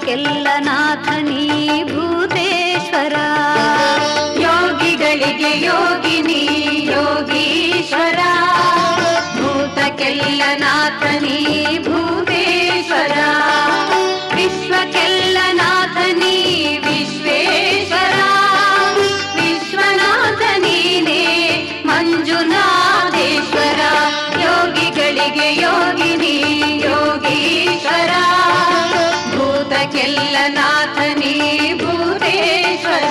ಭೂತಕ್ಕೆಲ್ಲ ನಾಥನೀ ಭೂತೇಶ್ವರ ಯೋಗಿಗಳಿಗೆ ಯೋಗಿನಿ ಯೋಗೀಶ್ವರ ಭೂತಕ್ಕೆಲ್ಲ ನಾಥನೀ ಭೂತೇಶ್ವರ ವಿಶ್ವಕ್ಕೆಲ್ಲ ನಾಥನೀ ವಿಶ್ವೇಶ್ವರ ವಿಶ್ವನಾಥ ನೀನೇ ಮಂಜುನಾಥೇಶ್ವರ ಯೋಗಿಗಳಿಗೆ ಯೋಗಿನಿ ಯೋಗೀಶ್ವರ ಭೂತಕ್ಕೆಲ್ಲ ನಾಥನೀ ಭೂತೇಶ್ವರ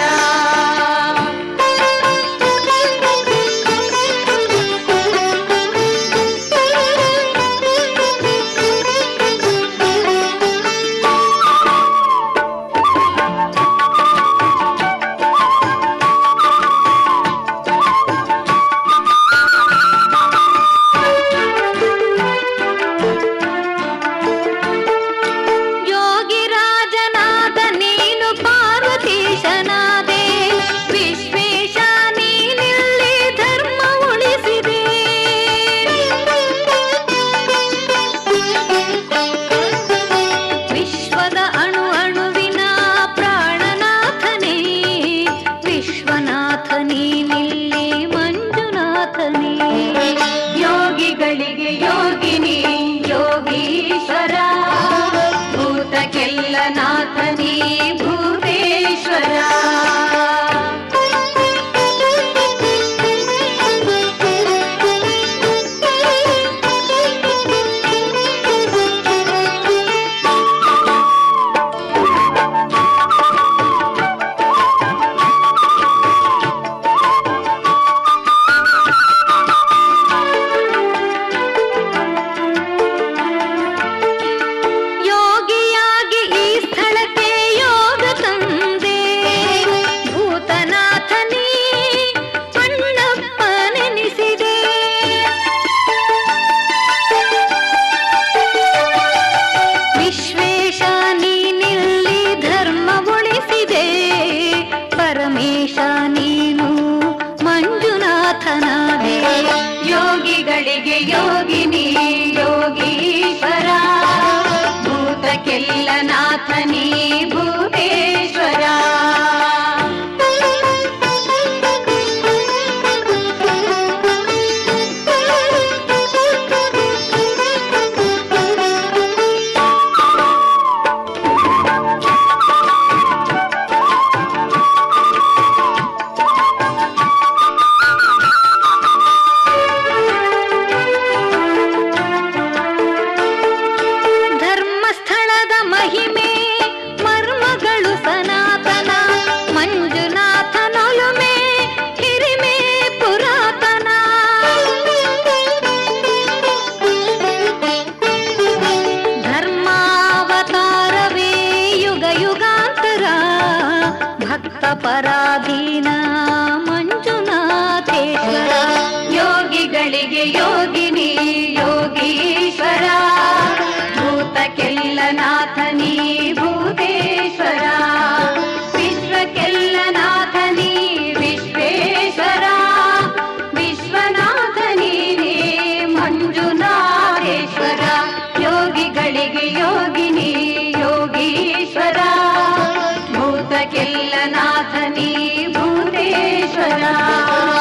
ಯೋಗಿರಾಜನಾದ ನೀನು ಪಾರ್ವತೀಶನಾದೆ ವಿಶ್ವೇಶ ನೀನಿಲ್ಲಿ ಧರ್ಮ ಉಳಿಸಿದೆ ವಿಶ್ವದ ಅಣು ಅಣುವಿನ ಪ್ರಾಣನಾಥನೇ ವಿಶ್ವನಾಥ ನೀನಿಲ್ಲಿ ಮಂಜುನಾಥನೇ ಯೋಗಿಗಳಿಗೆ ಯೋಗಿನಿ ಯೋಗೀಶ್ವರ ಭೂತಕ್ಕೆಲ್ಲ ನಾಥನೀ ಭೂತೇಶ್ವರ ಯೋಗಿಯಾಗಿ ಈ ಸ್ಥಳಕ್ಕೆ ಯೋಗ ತಂದೆ ಭೂತನಾಥನೀ ಅಣ್ಣಪ್ಪನೆನಿಸಿದೆ ವಿಶ್ವೇಶ ನೀನಿಲ್ಲಿ ಧರ್ಮ ಉಳಿಸಿದೆ ಪರಮೇಶ ನೀನು ಮಂಜುನಾಥನಾದೆ ಯೋಗಿಗಳಿಗೆ ಯೋಗಿನಿ ಯೋಗೀಶ್ವರ ಭೂತಕ್ಕೆಲ್ಲ ನಾಥನೀ ಭೂತೇಶ್ವರ ಧರ್ಮಸ್ಥಳದ ಮಹಿಮೆ ಮರ್ಮಗಳು ಸನಾತನ ಮಂಜುನಾಥನೊಲುಮೆ ಹಿರಿಮೆ ಪುರಾತನ ಧರ್ಮಾವತಾರವೇ ಯುಗ ಯುಗಾಂತರ ಭಕ್ತ ಪರಾಧೀನ ಮಂಜುನಾಥೇಶ್ವರ ಯೋಗಿಗಳಿಗೆ ಯೋಗಿನಿ ಯೋಗೀಶ್ವರ ಭೂತಕ್ಕೆಲ್ಲ ನಾಥನೀ ಭೂತೇಶ್ವರ ವಿಶ್ವಕ್ಕೆಲ್ಲ ನಾಥನೀ ವಿಶ್ವೇಶ್ವರ ವಿಶ್ವನಾಥ ನೀನೇ ಮಂಜುನಾಥೇಶ್ವರ ಯೋಗಿಗಳಿಗೆ ಯೋಗಿನಿ ಯೋಗೀಶ್ವರ ಭೂತಕ್ಕೆಲ್ಲ ನಾಥನೀ ಭೂತೇಶ್ವರ